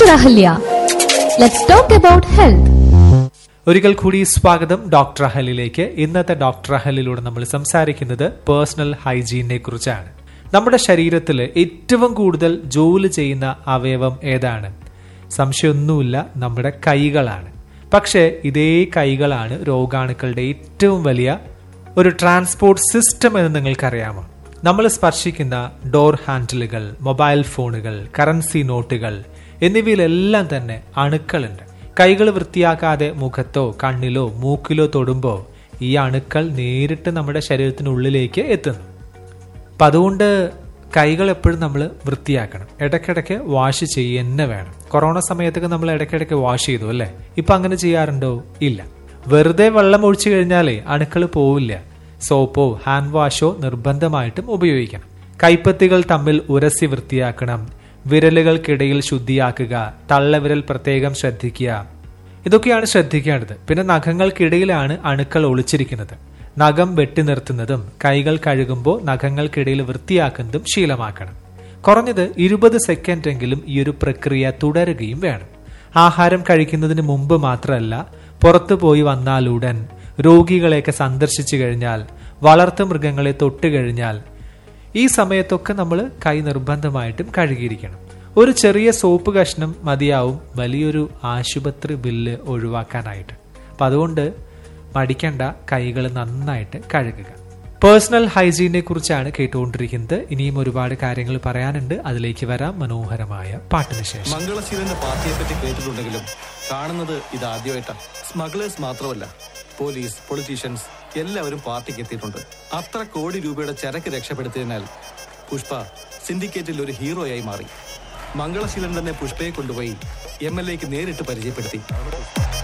Dr. Ahalya. Let's talk about health. ഒരിക്കൽ കൂടി സ്വാഗതം ഡോക്ടർ അഹലിലേക്ക് ഇന്നത്തെ ഡോക്ടർ അഹലിലൂടെ നമ്മൾ സംസാരിക്കുന്നത് പേഴ്സണൽ ഹൈജീനെ കുറിച്ചാണ് നമ്മുടെ ശരീരത്തിൽ ഏറ്റവും കൂടുതൽ ജോലി ചെയ്യുന്ന അവയവം ഏതാണ് സംശയമൊന്നുമില്ല നമ്മുടെ കൈകളാണ് പക്ഷേ ഇതേ കൈകളാണ് രോഗാണുക്കളുടെ ഏറ്റവും വലിയ ഒരു ട്രാൻസ്പോർട്ട് സിസ്റ്റം എന്ന് നിങ്ങൾക്കറിയാമോ നമ്മൾ സ്പർശിക്കുന്ന ഡോർ ഹാൻഡിലുകൾ മൊബൈൽ ഫോണുകൾ കറൻസി നോട്ടുകൾ എന്നിവയിലെല്ലാം തന്നെ അണുക്കളുണ്ട് കൈകൾ വൃത്തിയാക്കാതെ മുഖത്തോ കണ്ണിലോ മൂക്കിലോ തൊടുമ്പോൾ ഈ അണുക്കൾ നേരിട്ട് നമ്മുടെ ശരീരത്തിനുള്ളിലേക്ക് എത്തുന്നു അപ്പം അതുകൊണ്ട് കൈകൾ എപ്പോഴും നമ്മൾ വൃത്തിയാക്കണം ഇടയ്ക്കിടയ്ക്ക് വാഷ് ചെയ്യുന്ന വേണം കൊറോണ സമയത്തൊക്കെ നമ്മൾ ഇടയ്ക്കിടയ്ക്ക് വാഷ് ചെയ്തു അല്ലേ ഇപ്പം അങ്ങനെ ചെയ്യാറുണ്ടോ ഇല്ല വെറുതെ വെള്ളം ഒഴിച്ചു കഴിഞ്ഞാലേ അണുക്കൾ പോവില്ല സോപ്പോ ഹാൻഡ് വാഷോ നിർബന്ധമായിട്ടും ഉപയോഗിക്കണം കൈപ്പത്തികൾ തമ്മിൽ ഉരസി വൃത്തിയാക്കണം വിരലുകൾക്കിടയിൽ ശുദ്ധിയാക്കുക തള്ളവിരൽ പ്രത്യേകം ശ്രദ്ധിക്കുക ഇതൊക്കെയാണ് ശ്രദ്ധിക്കേണ്ടത് പിന്നെ നഖങ്ങൾക്കിടയിലാണ് അണുക്കൾ ഒളിച്ചിരിക്കുന്നത് നഖം വെട്ടി നിർത്തുന്നതും കൈകൾ കഴുകുമ്പോൾ നഖങ്ങൾക്കിടയിൽ വൃത്തിയാക്കുന്നതും ശീലമാക്കണം കുറഞ്ഞത് ഇരുപത് സെക്കൻഡെങ്കിലും ഈ ഒരു പ്രക്രിയ തുടരുകയും വേണം ആഹാരം കഴിക്കുന്നതിന് മുമ്പ് മാത്രമല്ല പുറത്തു പോയി വന്നാലുടൻ രോഗികളെയൊക്കെ സന്ദർശിച്ചു കഴിഞ്ഞാൽ വളർത്തു മൃഗങ്ങളെ തൊട്ട് കഴിഞ്ഞാൽ ഈ സമയത്തൊക്കെ നമ്മൾ കൈ നിർബന്ധമായിട്ടും കഴുകിയിരിക്കണം ഒരു ചെറിയ സോപ്പ് കഷ്ണം മതിയാവും വലിയൊരു ആശുപത്രി ബില്ല് ഒഴിവാക്കാനായിട്ട് അപ്പം അതുകൊണ്ട് മടിക്കണ്ട കൈകൾ നന്നായിട്ട് കഴുകുക പേഴ്സണൽ ഹൈജീനെ കുറിച്ചാണ് കേട്ടുകൊണ്ടിരിക്കുന്നത് ഇനിയും ഒരുപാട് കാര്യങ്ങൾ പറയാനുണ്ട് അതിലേക്ക് വരാം മനോഹരമായ പാട്ടിന് ശേഷം മംഗളശീലന്റെ പാർട്ടിയെ പറ്റി കേട്ടിട്ടുണ്ടെങ്കിലും കാണുന്നത് ഇത് ആദ്യമായിട്ടാണ് സ്മഗ്ലേഴ്സ് മാത്രമല്ല പോലീസ് പൊളിറ്റീഷ്യൻസ് എല്ലാവരും പാർട്ടിക്ക് എത്തിയിട്ടുണ്ട് അത്ര കോടി രൂപയുടെ ചരക്ക് രക്ഷപ്പെടുത്തിയതിനാൽ പുഷ്പ സിൻഡിക്കേറ്റിൽ ഒരു ഹീറോയായി മാറി മംഗളശീലൻ തന്നെ പുഷ്പയെ കൊണ്ടുപോയി എം എൽ എക്ക് നേരിട്ട് പരിചയപ്പെടുത്തി